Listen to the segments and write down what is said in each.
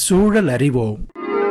சூழல் அறிவோம்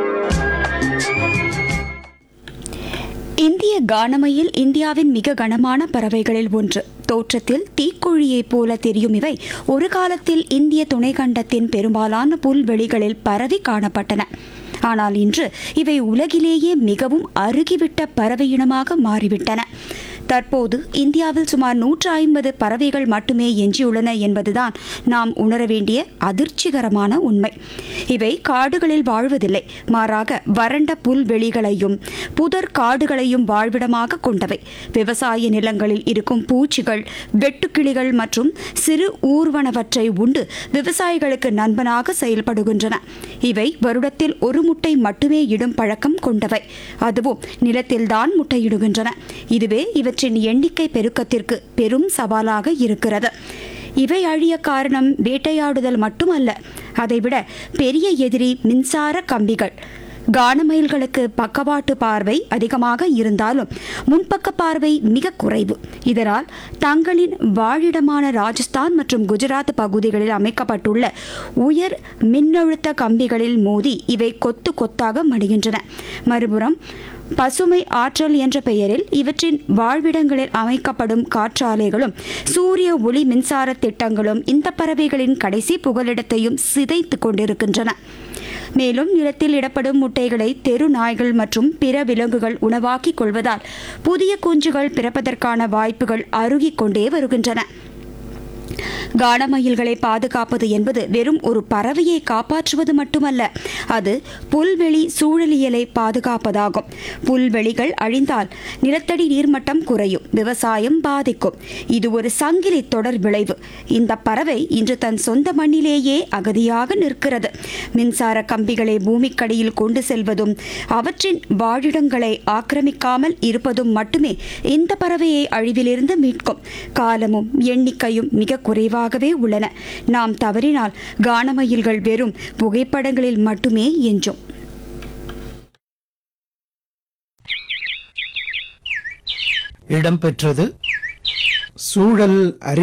இந்திய கானமையில் இந்தியாவின் மிக கனமான பறவைகளில் ஒன்று தோற்றத்தில் தீக்குழியைப் போல தெரியும் இவை ஒரு காலத்தில் இந்திய துணைக்கண்டத்தின் பெரும்பாலான புல்வெளிகளில் பரவி காணப்பட்டன ஆனால் இன்று இவை உலகிலேயே மிகவும் அருகிவிட்ட பறவை இனமாக மாறிவிட்டன தற்போது இந்தியாவில் சுமார் நூற்று ஐம்பது பறவைகள் மட்டுமே எஞ்சியுள்ளன என்பதுதான் நாம் உணர வேண்டிய அதிர்ச்சிகரமான உண்மை இவை காடுகளில் வாழ்வதில்லை மாறாக வறண்ட புல்வெளிகளையும் புதர் காடுகளையும் வாழ்விடமாக கொண்டவை விவசாய நிலங்களில் இருக்கும் பூச்சிகள் வெட்டுக்கிளிகள் மற்றும் சிறு ஊர்வனவற்றை உண்டு விவசாயிகளுக்கு நண்பனாக செயல்படுகின்றன இவை வருடத்தில் ஒரு முட்டை மட்டுமே இடும் பழக்கம் கொண்டவை அதுவும் நிலத்தில்தான் முட்டையிடுகின்றன இதுவே இவற்றின் எண்ணிக்கை பெருக்கத்திற்கு பெரும் சவாலாக இருக்கிறது இவை அழிய காரணம் வேட்டையாடுதல் மட்டுமல்ல அதைவிட பெரிய எதிரி மின்சார கம்பிகள் கானமயில்களுக்கு பக்கவாட்டு பார்வை அதிகமாக இருந்தாலும் முன்பக்க பார்வை மிக குறைவு இதனால் தங்களின் வாழிடமான ராஜஸ்தான் மற்றும் குஜராத் பகுதிகளில் அமைக்கப்பட்டுள்ள உயர் மின்னழுத்த கம்பிகளில் மோதி இவை கொத்து கொத்தாக மடிகின்றன மறுபுறம் பசுமை ஆற்றல் என்ற பெயரில் இவற்றின் வாழ்விடங்களில் அமைக்கப்படும் காற்றாலைகளும் சூரிய ஒளி மின்சார திட்டங்களும் இந்த பறவைகளின் கடைசி புகலிடத்தையும் சிதைத்து கொண்டிருக்கின்றன மேலும் நிலத்தில் இடப்படும் முட்டைகளை தெரு நாய்கள் மற்றும் பிற விலங்குகள் உணவாக்கிக் கொள்வதால் புதிய குஞ்சுகள் பிறப்பதற்கான வாய்ப்புகள் அருகிக் கொண்டே வருகின்றன கானமயில்களை பாதுகாப்பது என்பது வெறும் ஒரு பறவையை காப்பாற்றுவது மட்டுமல்ல அது புல்வெளி சூழலியலை பாதுகாப்பதாகும் புல்வெளிகள் அழிந்தால் நிலத்தடி நீர்மட்டம் குறையும் விவசாயம் பாதிக்கும் இது ஒரு சங்கிலி தொடர் விளைவு இந்த பறவை இன்று தன் சொந்த மண்ணிலேயே அகதியாக நிற்கிறது மின்சார கம்பிகளை பூமிக்கடியில் கொண்டு செல்வதும் அவற்றின் வாழிடங்களை ஆக்கிரமிக்காமல் இருப்பதும் மட்டுமே இந்த பறவையை அழிவிலிருந்து மீட்கும் காலமும் எண்ணிக்கையும் மிக குறைவாகவே உள்ளன நாம் தவறினால் கானமயில்கள் வெறும் புகைப்படங்களில் மட்டுமே எஞ்சும் இடம்பெற்றது சூழல் அறி